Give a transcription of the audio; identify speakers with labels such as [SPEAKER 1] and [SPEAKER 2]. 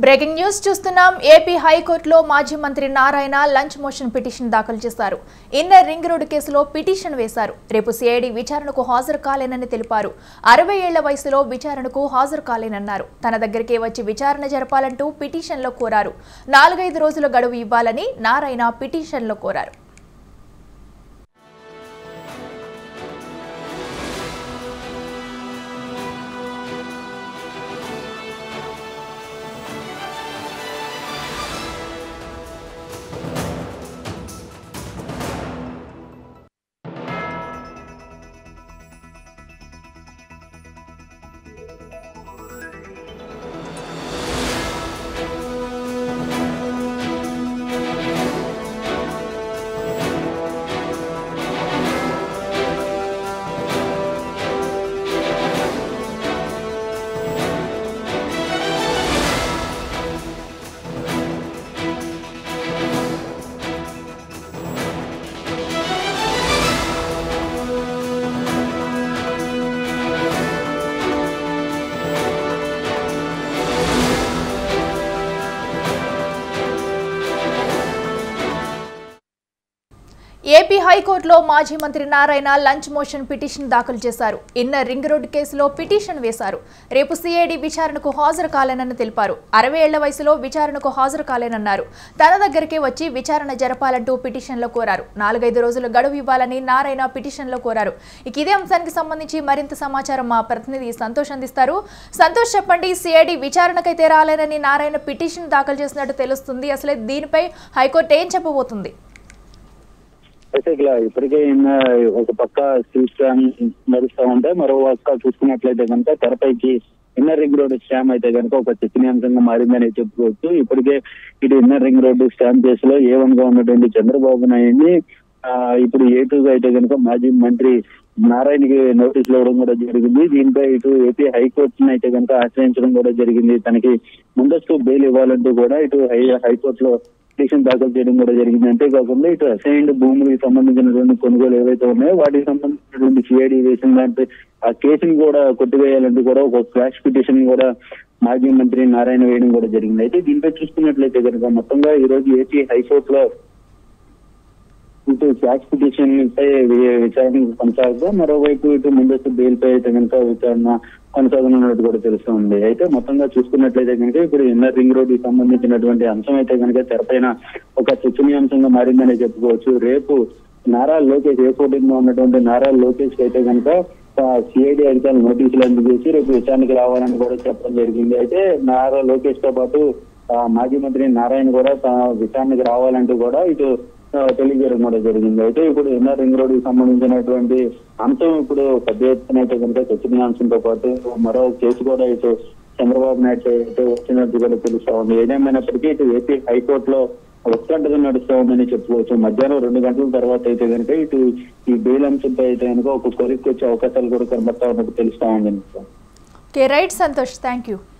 [SPEAKER 1] breaking news చూస్తున్నాం AP హైకోర్టులో మాజీ మంత్రి నారాయణ లంచ్ మోషన్ పిటిషన్ దాఖలు చేశారు ఇన్నర్ రింగ్ రోడ్డు కేసులో పిటిషన్ వేశారు రేపు సిఐడి విచారణకు హాజరు కాలేనని తెలిపారు అరవై ఏళ్ల వయసులో విచారణకు హాజరు కాలేనన్నారు తన దగ్గరికే వచ్చి విచారణ జరపాలంటూ పిటిషన్లో కోరారు నాలుగైదు రోజుల గడువు ఇవ్వాలని నారాయణ పిటిషన్లో కోరారు ఏపీ హైకోర్టులో మాజీ మంత్రి నారాయణ లంచ్ మోషన్ పిటిషన్ దాఖలు చేశారు ఇన్నర్ రింగ్ రోడ్డు కేసులో పిటిషన్ వేశారు రేపు సిఐడి విచారణకు హాజరు కాలేనని తెలిపారు అరవై ఏళ్ల వయసులో విచారణకు హాజరు కాలేనన్నారు తన దగ్గరికే వచ్చి విచారణ జరపాలంటూ పిటిషన్లో కోరారు నాలుగైదు రోజుల గడువు ఇవ్వాలని నారాయణ పిటిషన్లో కోరారు ఇక ఇదే అంశానికి సంబంధించి మరింత సమాచారం మా ప్రతినిధి సంతోష్ అందిస్తారు సంతోష్ చెప్పండి సిఐడి విచారణకైతే రాలేనని నారాయణ పిటిషన్ దాఖలు చేసినట్టు తెలుస్తుంది అసలే దీనిపై హైకోర్టు ఏం చెప్పబోతుంది
[SPEAKER 2] అయితే ఇలా ఇప్పటికే ఈయన ఒక పక్క స్టీల్ స్కామ్ నడుస్తూ ఉంటే మరో పక్క చూసుకున్నట్లయితే కనుక తెరపైకి ఇన్నర్ రింగ్ రోడ్ స్కామ్ అయితే కనుక ఒక చర్చనీయాంశంగా మారిందని చెప్పుకోవచ్చు ఇప్పటికే ఇటు ఇన్నర్ రింగ్ రోడ్డు స్కామ్ కేసులో ఏ వన్ గా ఉన్నటువంటి చంద్రబాబు నాయుడిని ఆ, ఇప్పుడు ఏ టూ గా అయితే కనుక మాజీ మంత్రి నారాయణకి నోటీసులు ఇవ్వడం కూడా జరిగింది దీనిపై ఇటు ఏపీ హైకోర్టుని అయితే కనుక ఆశ్రయించడం కూడా జరిగింది తనకి ముందస్తు బెయిల్ ఇవ్వాలంటూ కూడా ఇటు హై హైకోర్టులో పిటిషన్ దాఖలు చేయడం కూడా జరిగింది అంతేకాకుండా ఇటు అసైన్డ్ భూములకు సంబంధించినటువంటి కొనుగోలు ఏవైతే ఉన్నాయో వాటికి సంబంధించినటువంటి సిఐడి వేసిన దాంట్లో ఆ కేసుని కూడా కొట్టివేయాలంటూ కూడా ఒక క్లాష్ పిటిషన్ కూడా మాజీ మంత్రి నారాయణ వేయడం కూడా జరిగింది అయితే దీనిపై చూసుకున్నట్లయితే కనుక మొత్తంగా ఈ రోజు ఏపీ హైకోర్టులో ఇటు క్యాష్ పిటిషన్ పై వి- విచారణ కొనసాగుతూ మరోవైపు ఇటు ముందస్తు బెయిల్ పై అయితే కనుక విచారణ కొనసాగనున్నట్టు కూడా తెలుస్తుంది అయితే మొత్తంగా చూసుకున్నట్లయితే కనుక ఇప్పుడు ఇన్నర్ రింగ్ రోడ్ కి సంబంధించినటువంటి అంశం అయితే కనుక తెరపైన ఒక చర్చనీయాంశంగా మారిందని చెప్పుకోవచ్చు రేపు నారా లోకేష్ ఏ ఫోర్టీన్ లో ఉన్నటువంటి నారా లోకేష్ కి అయితే కనుక సిఐడి అధికారులు నోటీసులు అందజేసి రేపు విచారణకు రావాలని కూడా చెప్పడం జరిగింది అయితే నారా లోకేష్ తో పాటు ఆ, మాజీ మంత్రి నారాయణ కూడా తా- విచారణకు రావాలంటూ కూడా ఇటు ఆ, తెలియజేయడం కూడా జరిగింది అయితే ఇప్పుడు ఇన్నర్ రింగ్ రోడ్ కి సంబంధించినటువంటి అంశం ఇప్పుడు పెద్ద ఎత్తున అయితే కనుక చర్చనీయాంశంతో పాటు మరో కేసు కూడా ఇటు చంద్రబాబు నాయుడు అయితే వచ్చినట్టు కూడా తెలుస్తా ఉంది ఏదేమైనప్పటికీ ఇటు ఏపీ హైకోర్టులో ఉత్కంఠగా నడుస్తా ఉందని చెప్పుకోవచ్చు మధ్యాహ్నం రెండు గంటల తర్వాత అయితే కనుక ఇటు ఈ బెయిల్ అంశంపై అయితే కనుక ఒక కొలిక్కి వచ్చే అవకాశాలు కూడా కనబడతా ఉన్నట్టు తెలుస్తా ఉంది
[SPEAKER 1] okay right Santosh thank you